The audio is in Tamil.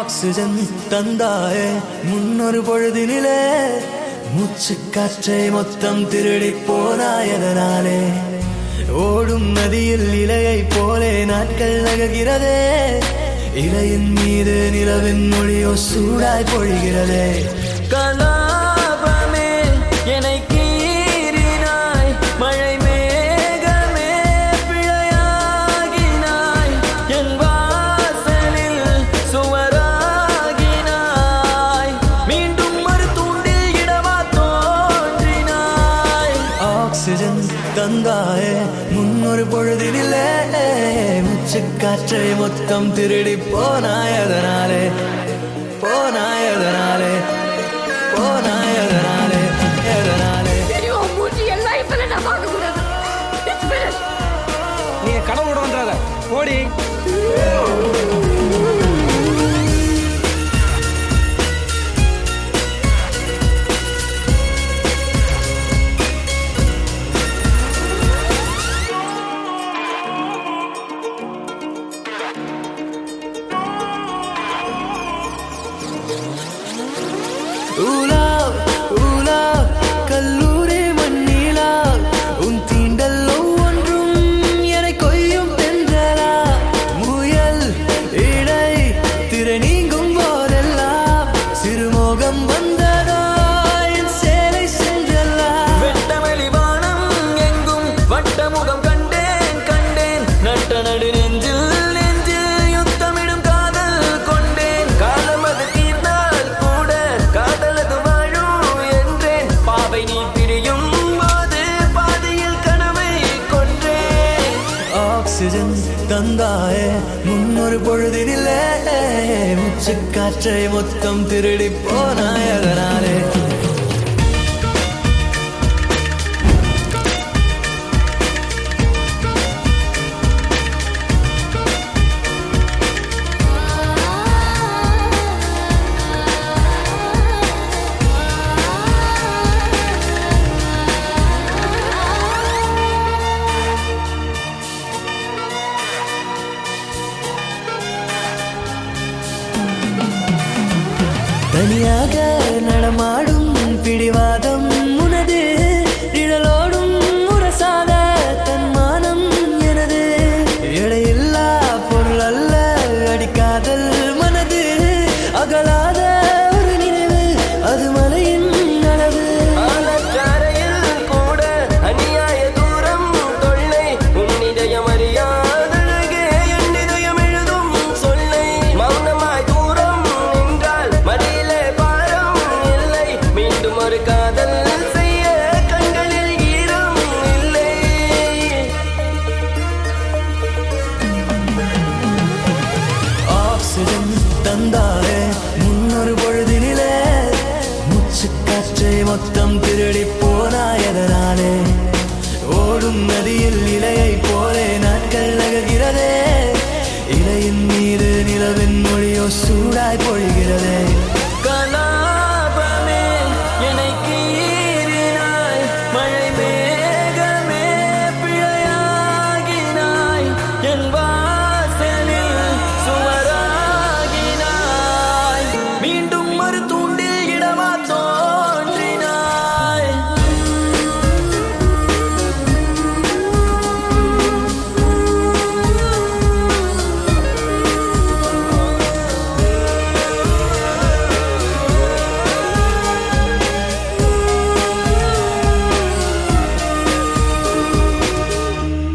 ஆக்சிஜன் தந்தாயே முன்னொரு பொழுதினிலே மூச்சு காற்றை மொத்தம் திருடி போனாயதனாலே ஓடும் நதியில் இலையை போலே நாட்கள் நகர்கிறதே இலையின் மீது நிலவின் மொழியோ சூடாய் பொழிகிறதே கலாபமே என்னை கீறினாய் மழை மேகமே பிழையாகினாய் என் வாசலில் சுவராகினாய் மீண்டும் ஒரு தூண்டில் இடமா தோன்றினாய் ஆக்சிஜன் தந்தாயே முன்னொரு பொழுதினிலே முச்சு காற்றை மொத்தம் திருடி போனாய் அதனாலே போனாய் அதனாலே போனாய் அதனாலே எதனாலே இனி உன் மூஞ்சி என் லைஃப்ல நான் பார்க்க கூடாது இட்ஸ் finished. நீ கடவுளோட வந்துடாத ஓடி ஊலா ஊலா கல்லூரி மண்ணிலா உன் தீண்டல் ஒவ்வொன்றும் என கொய்யும் தென்றலா முயல் இடை திரை நீங்கும் போதெல்லாம் சிறுமோகம் வந்ததா என் சேலை சென்றல்லா வெட்டவெளி வானம் எங்கும் வட்டமுகம் கண்டேன் கண்டேன் நட்ட நடு நெஞ்சில் நெஞ்சில் யுத்தமிடும் காதல் கொண்டேன் காலம் அது தீர்ந்தால் கூட காதலது வாழும் என்றேன் பாவை நீ பிரியும் போது பாதியில் கனவை கொன்றேன் ஆக்சிஜன் தந்தாயே முன்னொரு பொழுதினிலே முச்சு காற்றை மொத்தம் திருடி போனாய் அதனாலே தனியாக நடமாடும் பிடிவாதம் உனது நிழலோடும் முரசாத தன்மானம் எனது எடையில்லா பொருள் அல்ல அடிக்காதல் மனது அகலாத ஒரு நினைவு அது மலையின் அளவு கூட அநியாய தூரம் தொல்லை உன் இதயம் அறியாதழகே என் இதயம் எழுதும் சொல்லை மௌனமாய் தூரம் நின்றால் மடியிலே பாரம் இல்லை மீண்டும் ஒரு காதல் செய்ய கண்களில் ஈரம் இல்லை ஆக்சிஜன் தந்தாரே முன்னொரு பொழுதினிலே முச்சு காற்றை மொத்தம் திருடி போ